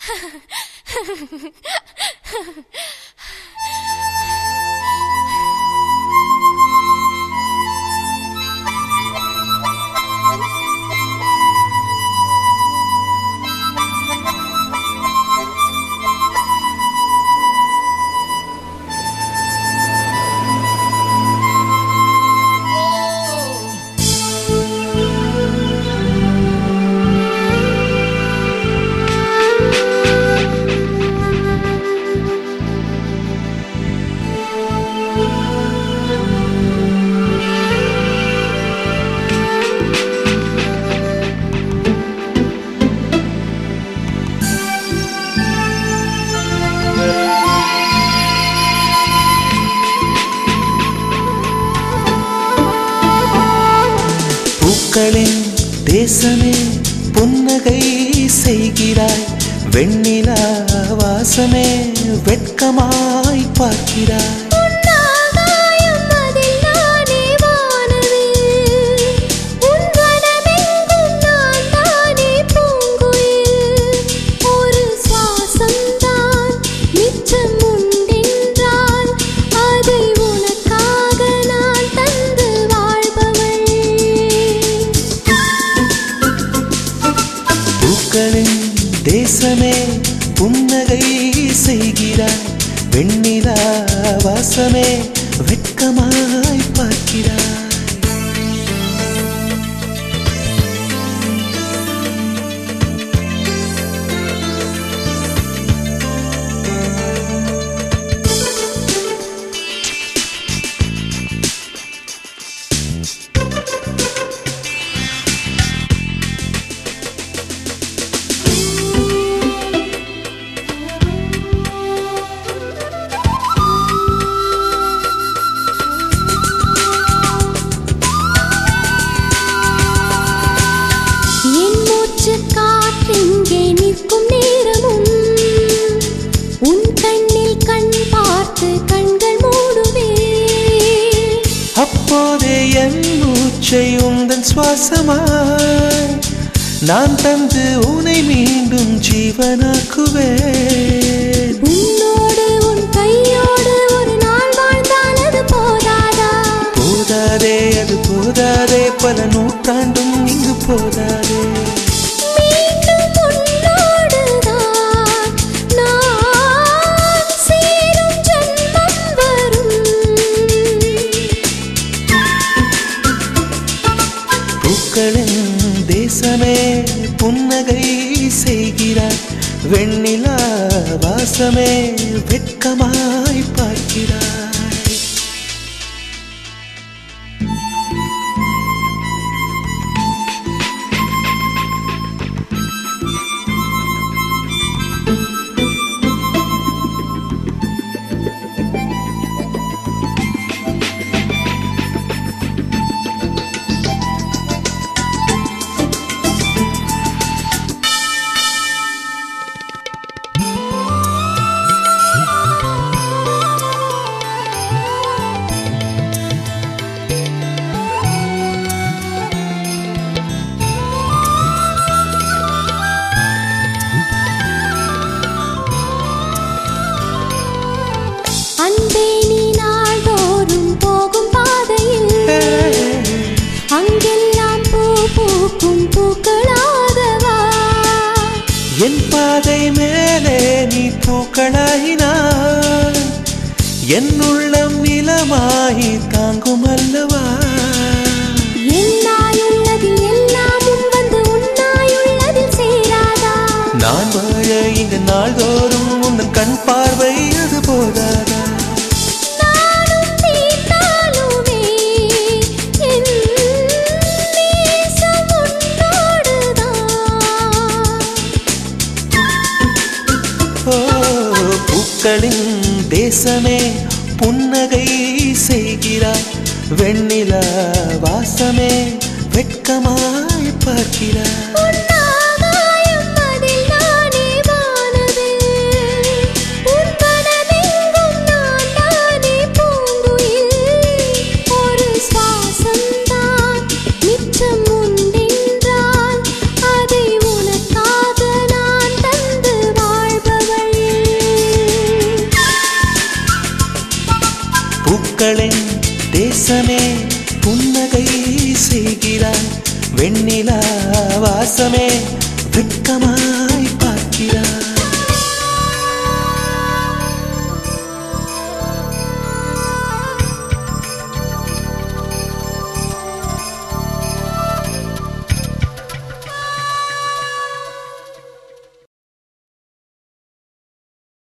பூக்களின் தேசமே புன்னகை செய்கிறாய் வெண்ணிலா வாசமே வெட்கமாய் பார்க்கிறாய் உன்னாகாயம் அதில் நானே வானவில் உன் வனமெங்கும் நான் தானே பூங்குயில் ஒரு சுவாசம்தான் மிச்சம் உண்டென்றால் அதை உனக்காக நான் தந்து வாழ்பவள் பூக்களின் தேசமே புன்னகை செய்கிறாய் வெண்ணிலா வாசமே வெட்கமாய் பார்க்கிறாய் என் மூச்சு காற்றெங்கே நிற்கும் நேரமும் உன் கண்ணில் கண் பார்த்து கண்கள் மூடுவே அப்போதே என் மூச்சை உந்தன் சுவாசமாய் நான் தந்து உனை மீண்டும் ஜீவனாக்குவேன் உன்னோடு உன் கையோடு ஒரு நாள் வாழ்ந்தால் அது போதாதா போதாதே அது போதாதே பல நூற்றாண்டும் இங்கு போதாதே மீண்டும் உன்னோடுதான் நான் சேரும் ஜன்மம் வரும் பூக்களின் தேசமே புன்னகை செய்கிறாய் வெண்ணிலா வாசமே வெட்கமாய் பார்க்கிறாய் அன்பே நீ நாள்தோறும் போகும் பாதையில் அங்கெல்லாம் பூ பூக்கும் பூக்களாகவா என் பாதை மேலே நீ பூக்களாயினாய் என் உள்ளம் நிலமாயி தாங்கும் அல்லவா என்னாயுள்ளதில் எல்லாமும் வந்து உன்னாயுள்ளதில் சேராதா நான் வாழ இங்கு நாள்தோறும் உன்னன் கண் பார்வை அது போதாதா நானும் தீர்த்தாலுமே என் நேசம் உன்னோடுதான் ஓ பூக்களின் தேசமே புன்னகை செய்கிறாய் வெண்ணிலா வாசமே வெட்கமாய் பார்க்கிறாய் உன்னாகாயம் அதில் நானே வானவில் உன் வனமெங்கும் நான் தானே பூங்குயில் ஒரு சுவாசம்தான் மிச்சம் உண்டென்றால் அதை உனக்காக நான் தந்து வாழ் பூக்களின் தேசமே புன்னகை செய்கிறாய் வெண்ணிலா வாசமே வெட்கமாய் பார்க்கிறாய்